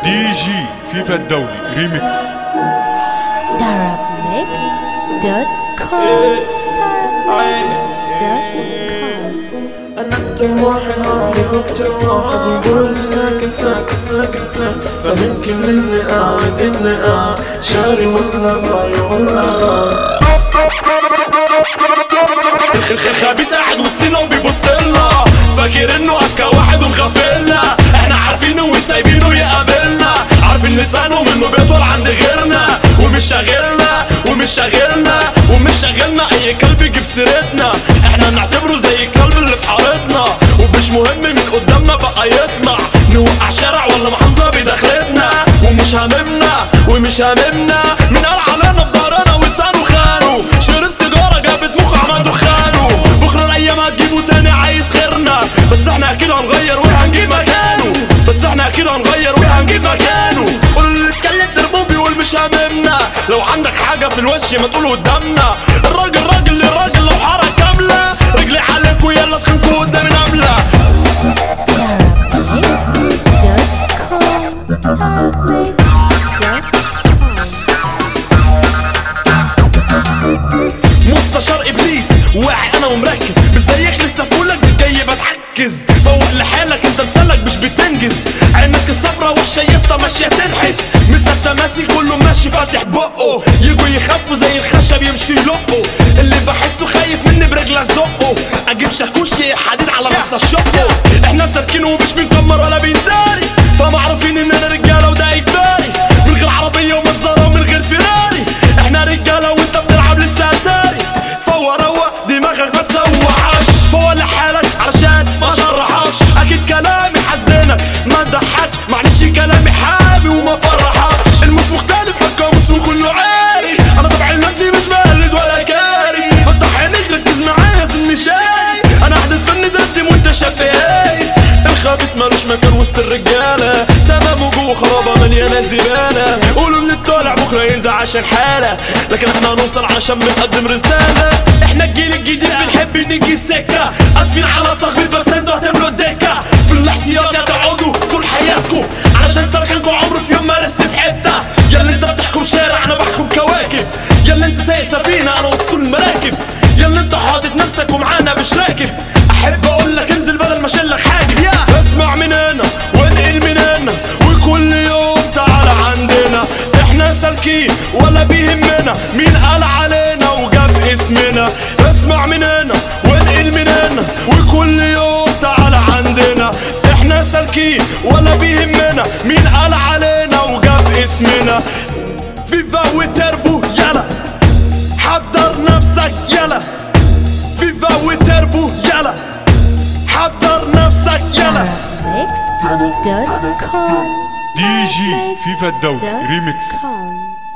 دي جي فيفا الدولي ريميكس darabmixed.com darabmixed.com انا اكتر واحد عارف اكتر واحد وقلبي ساكت ساكت ساكت ساكت فاهم كل اللي قاعد اللي قاعد شاري ولا باي ولا الخبيث قاعد وسطنا وبيبص لنا فاكر انه اذكى واحد ومغفلنا احنا عارفينه وسايبينه يقابلنا عارفين لسانه منه بيطول عند غيرنا ومش شاغلنا ومش شاغلنا ومش شاغلنا اي كلب يجيب سيرتنا احنا نعتبره زي الكلب اللي في حارتنا ومش مهم من قدامنا بقى يطلع نوقع شارع ولا محافظه بدخلتنا ومش هاممنا ومش هاممنا من قال علينا بضهرنا ولسانه خانه شرب سيجاره جابت مخ عمل دخانه بكره الايام هتجيبه تاني عايز خيرنا بس احنا اكيد هنغير وهنجيب مكانه بس احنا اكيد هنغير وهنجيب مكانه قول اللي اتكلم تربون بيقول مش هاممنا لو عندك حاجه في الوش ما تقول قدامنا الراجل راجل للراجل لو حاره كامله رجلي عليك ويلا تخنكوا قدام نمله darabmixed.com مستشار ابليس واعي انا ومركز مش زيك لسه بقولك جاي بتعكز فوق لحالك انت لسانك مش بتنجز عينك الصفرا وحشه يسطا ماشيه تنحس مسا ماسي كله ماشي فاتح بقه يجوا يخافوا زي الخشب يمشي يلقوا اللي بحسه خايف مني برجله زقه اجيب شاكوش حديد على راس الشقه احنا سالكين ومش بنكمر ولا بنداري فمعروفين اننا رجاله وده اجباري من غير عربيه ومنظره ومن غير فيراري احنا رجاله وانت بتلعب لسه اتاري فوق روق دماغك ما تسوحش فوق لحالك علشان ما شرحكش اكيد كلامي حزنك ما تضحكش معلش كلامي حامي وما فرحكش المش مختلف القاموس وكله عاري انا طبعي نفسي مش مقلد ولا كاري فتح عينيك ركز معايا في النشاي انا حدث فني تقدم وانت شاب هاي الخبيث مالوش مكان وسط الرجاله تمام وجوه خرابه مليانه زباله قولوا اللي طالع بكره ينزل عشان حاله لكن احنا هنوصل عشان بنقدم رساله احنا الجيل الجديد بنحب نجي السكه اسفين على التخبيط بس انتوا هتملوا الدكه في الاحتياط هتقعدوا طول حياتكم علشان سلكنكم عمر في يوم ما رست في حته يا اللي انت بتحكم شارع انا بحكم كواكب يا اللي انت سايق سفينه انا وسط المراكب يا اللي انت حاطط نفسك ومعانا مش راكب احب اقول لك انزل بدل ما اشيلك حاجب يا اسمع من هنا وانقل من هنا وكل يوم تعالى عندنا احنا سالكين ولا بيهمنا مين قال علينا وجاب اسمنا اسمع من هنا وانقل من هنا وكل يوم تعالى عندنا احنا سالكين ولا بيهمنا مين قال علينا وجاب اسمنا فيفا وتربو يلا حضر نفسك يلا فيفا وتربو يلا حضر نفسك يلا darabmixed.com دي جي فيفا الدولي ريميكس darabmixed.com